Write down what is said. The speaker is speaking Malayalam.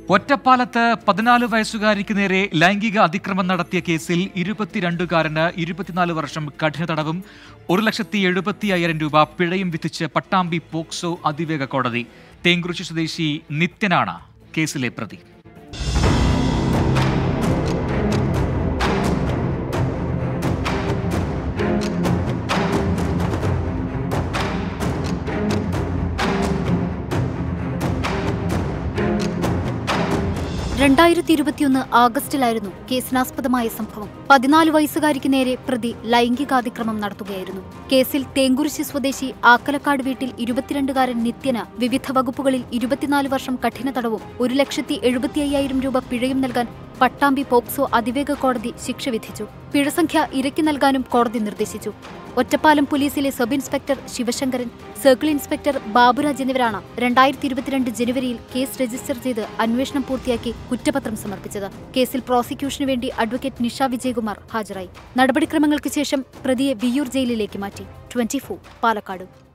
ഒറ്റപ്പാലത്ത് പതിനാല് വയസ്സുകാരിക്ക് നേരെ ലൈംഗിക അതിക്രമം നടത്തിയ കേസിൽ ഇരുപത്തിരണ്ടുകാരന് ഇരുപത്തിനാല് വർഷം കഠിന തടവും ഒരു ലക്ഷത്തി എഴുപത്തി അയ്യായിരം രൂപ പിഴയും വിധിച്ച് പട്ടാമ്പി പോക്സോ അതിവേഗ കോടതി തേങ്കുറിശി സ്വദേശി നിത്യനാണ് കേസിലെ പ്രതി രണ്ടായിരത്തി ഇരുപത്തിയൊന്ന് ആഗസ്റ്റിലായിരുന്നു കേസിനാസ്പദമായ സംഭവം പതിനാല് വയസ്സുകാരിക്ക് നേരെ പ്രതി ലൈംഗികാതിക്രമം നടത്തുകയായിരുന്നു കേസിൽ തേങ്കുരിശി സ്വദേശി ആക്കലക്കാട് വീട്ടിൽ ഇരുപത്തിരണ്ടുകാരൻ നിത്യന് വിവിധ വകുപ്പുകളിൽ ഇരുപത്തിനാല് വർഷം കഠിന തടവും ഒരു ലക്ഷത്തി എഴുപത്തി അയ്യായിരം രൂപ പിഴയും നൽകാൻ പട്ടാമ്പി പോക്സോ അതിവേഗ കോടതി ശിക്ഷ വിധിച്ചു പിഴസംഖ്യ ഇരക്കി നൽകാനും കോടതി നിർദ്ദേശിച്ചു ഒറ്റപ്പാലം പോലീസിലെ sub inspector Sivasankaran circle inspector Baburaj എന്നിവരാണ് രണ്ടായിരത്തി ഇരുപത്തിരണ്ട് ജനുവരിയിൽ കേസ് രജിസ്റ്റർ ചെയ്ത് അന്വേഷണം പൂർത്തിയാക്കി കുറ്റപത്രം സമർപ്പിച്ചത് കേസിൽ പ്രോസിക്യൂഷനു വേണ്ടി അഡ്വക്കേറ്റ് നിഷ വിജയകുമാർ ഹാജരായി നടപടിക്രമങ്ങൾക്ക് ശേഷം പ്രതിയെ വിയ്യൂർ ജയിലിലേക്ക് മാറ്റി ട്വന്റി പാലക്കാട്